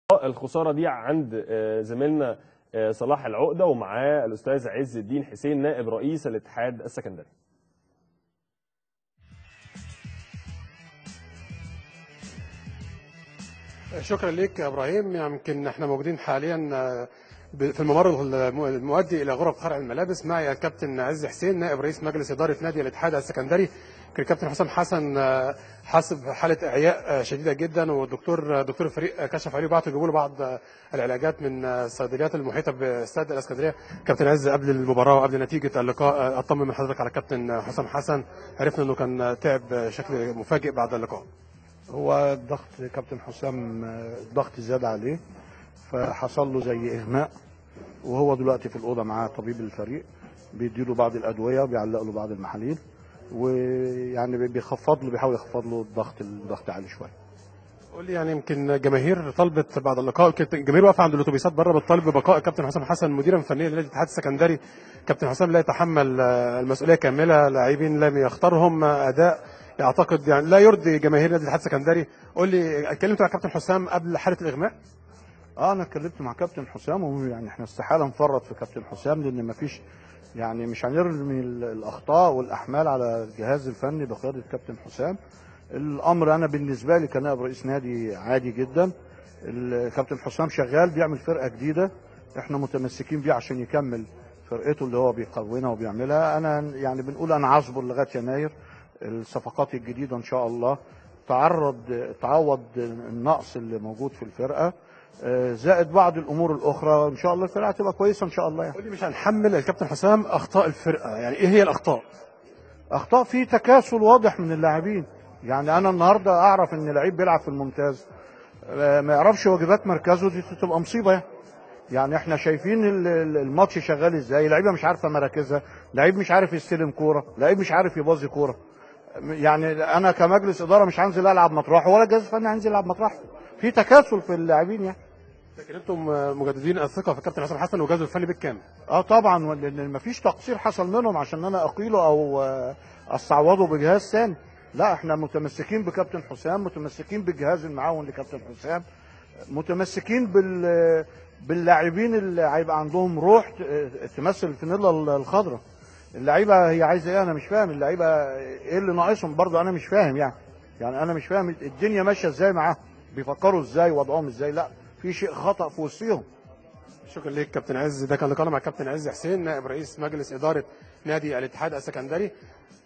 الخساره دي عند آه، زميلنا آه، صلاح العقده ومعاه الاستاذ عز الدين حسين نائب رئيس الاتحاد السكندري شكرا لك يا ابراهيم يمكن احنا موجودين حاليا آه، ب- في الممر الم- المؤدي الى غرف خلع الملابس معي الكابتن عز حسين نائب رئيس مجلس اداره نادي الاتحاد السكندري كان الكابتن حسام حسن آه، حاسب حاله اعياء آه، شديده جدا والدكتور آه، دكتور الفريق آه، كشف عليه وبعتوا يجيبوا له بعض آه، العلاجات من آه، الصيدليات المحيطه باستاد الاسكندريه كابتن عز قبل المباراه وقبل نتيجه اللقاء آه، اطمن من حضرتك على كابتن حسام حسن عرفنا انه كان آه، تعب بشكل مفاجئ بعد اللقاء هو الضغط كابتن حسام آه، الضغط زاد عليه فحصل له زي اغماء وهو دلوقتي في الاوضه معاه طبيب الفريق بيديله بعض الادويه وبيعلق له بعض المحاليل ويعني بي- بيخفض له بيحاول يخفض له الضغط الضغط عالي شويه قول لي يعني يمكن جماهير طلبت بعد اللقاء كانت الجماهير واقفه عند الاتوبيسات بره بتطالب ببقاء كابتن حسام حسن مديرا فنيا لنادي الاتحاد السكندري كابتن حسام لا يتحمل آه، المسؤوليه كامله لاعبين لم يختارهم آه، اداء اعتقد يعني لا يرضي جماهير نادي الاتحاد السكندري قول لي اتكلمت مع كابتن حسام قبل حاله الاغماء اه انا اتكلمت مع كابتن حسام ويعني احنا استحاله نفرط في كابتن حسام لان مفيش يعني مش هنرمي ال- الاخطاء والاحمال على الجهاز الفني بقياده كابتن حسام الامر انا بالنسبه لي كنائب رئيس نادي عادي جدا الكابتن حسام شغال بيعمل فرقه جديده احنا متمسكين بيه عشان يكمل فرقته اللي هو بيكونها وبيعملها انا يعني بنقول انا عصبر لغايه يناير الصفقات الجديده ان شاء الله تعرض تعوض النقص اللي موجود في الفرقه آه، زائد بعض الامور الاخرى ان شاء الله الفرقه هتبقى كويسه ان شاء الله يعني قول لي مش هنحمل الكابتن حسام اخطاء الفرقه يعني ايه هي الاخطاء اخطاء في تكاسل واضح من اللاعبين يعني انا النهارده اعرف ان لعيب بيلعب في الممتاز آه، ما يعرفش واجبات مركزه دي تبقى مصيبه يعني يعني احنا شايفين ال- ال- الماتش شغال ازاي لعيبه مش عارفه مراكزها لعيب مش عارف يستلم كوره لعيب مش عارف يبازي كوره يعني انا كمجلس اداره مش هنزل العب مطرحه ولا الجهاز الفني هينزل يلعب مطرحه في تكاسل في اللاعبين يعني لكن انتم آه، مجددين الثقه في كابتن حسام حسن وجهازه الفني بالكامل اه طبعا لان مفيش تقصير حصل منهم عشان انا اقيله او آه، استعوضه بجهاز ثاني لا احنا متمسكين بكابتن حسام متمسكين بالجهاز المعاون لكابتن حسام متمسكين بال باللاعبين اللي هيبقى عندهم روح ت- تمثل الفانيلا الخضراء اللعيبه هي عايزه ايه انا مش فاهم اللعيبه ايه اللي ناقصهم برضه انا مش فاهم يعني يعني انا مش فاهم الدنيا ماشيه ازاي معاهم بيفكروا ازاي وضعهم ازاي لا في شيء خطا في وسطهم شكرا ليك كابتن عز ده كان لقاءنا مع كابتن عز حسين نائب رئيس مجلس اداره نادي الاتحاد السكندري